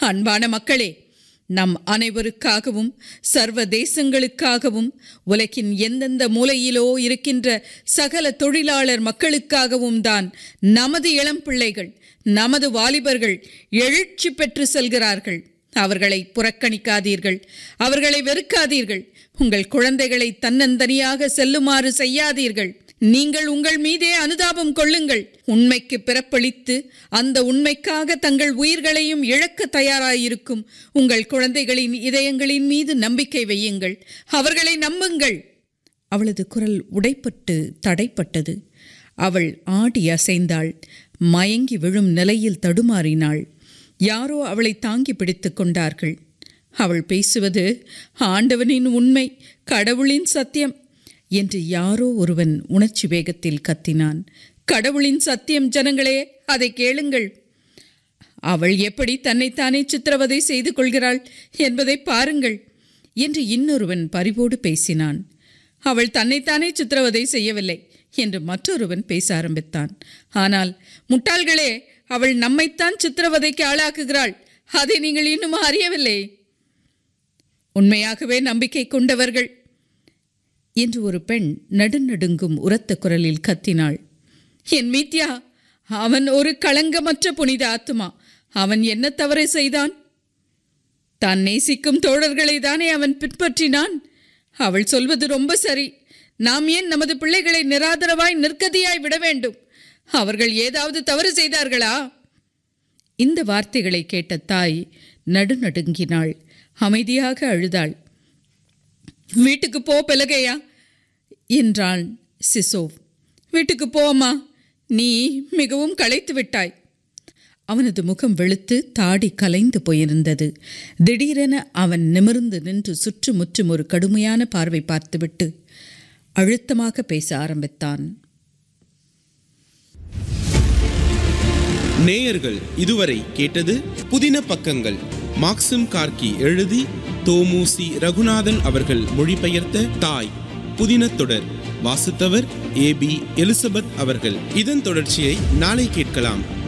அன்பான மக்களே நம் அனைவருக்காகவும் சர்வ தேசங்களுக்காகவும் உலகின் எந்தெந்த மூலையிலோ இருக்கின்ற சகல தொழிலாளர் மக்களுக்காகவும் தான் நமது இளம் பிள்ளைகள் நமது வாலிபர்கள் எழுச்சி பெற்று செல்கிறார்கள் அவர்களை புறக்கணிக்காதீர்கள் அவர்களை வெறுக்காதீர்கள் உங்கள் குழந்தைகளை தன்னந்தனியாக செல்லுமாறு செய்யாதீர்கள் நீங்கள் உங்கள் மீதே அனுதாபம் கொள்ளுங்கள் உண்மைக்கு பிறப்பளித்து அந்த உண்மைக்காக தங்கள் உயிர்களையும் இழக்க தயாராயிருக்கும் உங்கள் குழந்தைகளின் இதயங்களின் மீது நம்பிக்கை வையுங்கள் அவர்களை நம்புங்கள் அவளது குரல் உடைப்பட்டு தடைப்பட்டது அவள் ஆடி அசைந்தாள் மயங்கி விழும் நிலையில் தடுமாறினாள் யாரோ அவளை தாங்கி பிடித்து கொண்டார்கள் அவள் பேசுவது ஆண்டவனின் உண்மை கடவுளின் சத்தியம் என்று யாரோ ஒருவன் உணர்ச்சி வேகத்தில் கத்தினான் கடவுளின் சத்தியம் ஜனங்களே அதை கேளுங்கள் அவள் எப்படி தன்னைத்தானே சித்திரவதை செய்து கொள்கிறாள் என்பதை பாருங்கள் என்று இன்னொருவன் பரிவோடு பேசினான் அவள் தன்னைத்தானே சித்திரவதை செய்யவில்லை என்று மற்றொருவன் பேச ஆரம்பித்தான் ஆனால் முட்டாள்களே அவள் நம்மைத்தான் சித்திரவதைக்கு ஆளாக்குகிறாள் அதை நீங்கள் இன்னும் அறியவில்லை உண்மையாகவே நம்பிக்கை கொண்டவர்கள் என்று ஒரு பெண் நடுநடுங்கும் உரத்த குரலில் கத்தினாள் என் மீத்யா அவன் ஒரு களங்கமற்ற புனித ஆத்துமா அவன் என்ன தவறு செய்தான் தான் நேசிக்கும் தோழர்களை தானே அவன் பின்பற்றினான் அவள் சொல்வது ரொம்ப சரி நாம் ஏன் நமது பிள்ளைகளை நிராதரவாய் நிற்கதியாய் விட வேண்டும் அவர்கள் ஏதாவது தவறு செய்தார்களா இந்த வார்த்தைகளை கேட்ட தாய் நடுநடுங்கினாள் அமைதியாக அழுதாள் வீட்டுக்கு போ பெலகையா என்றான் சிசோவ் வீட்டுக்கு போ அம்மா நீ மிகவும் களைத்து விட்டாய் அவனது முகம் வெளுத்து தாடி கலைந்து போயிருந்தது திடீரென அவன் நிமிர்ந்து நின்று சுற்றுமுற்றும் ஒரு கடுமையான பார்வை பார்த்துவிட்டு அழுத்தமாக பேச ஆரம்பித்தான் நேயர்கள் இதுவரை கேட்டது புதின பக்கங்கள் மாக்சிம் கார்கி எழுதி தோமுசி ரகுநாதன் அவர்கள் மொழிபெயர்த்த தாய் புதின தொடர் வாசித்தவர் ஏபி எலிசபெத் அவர்கள் இதன் தொடர்ச்சியை நாளை கேட்கலாம்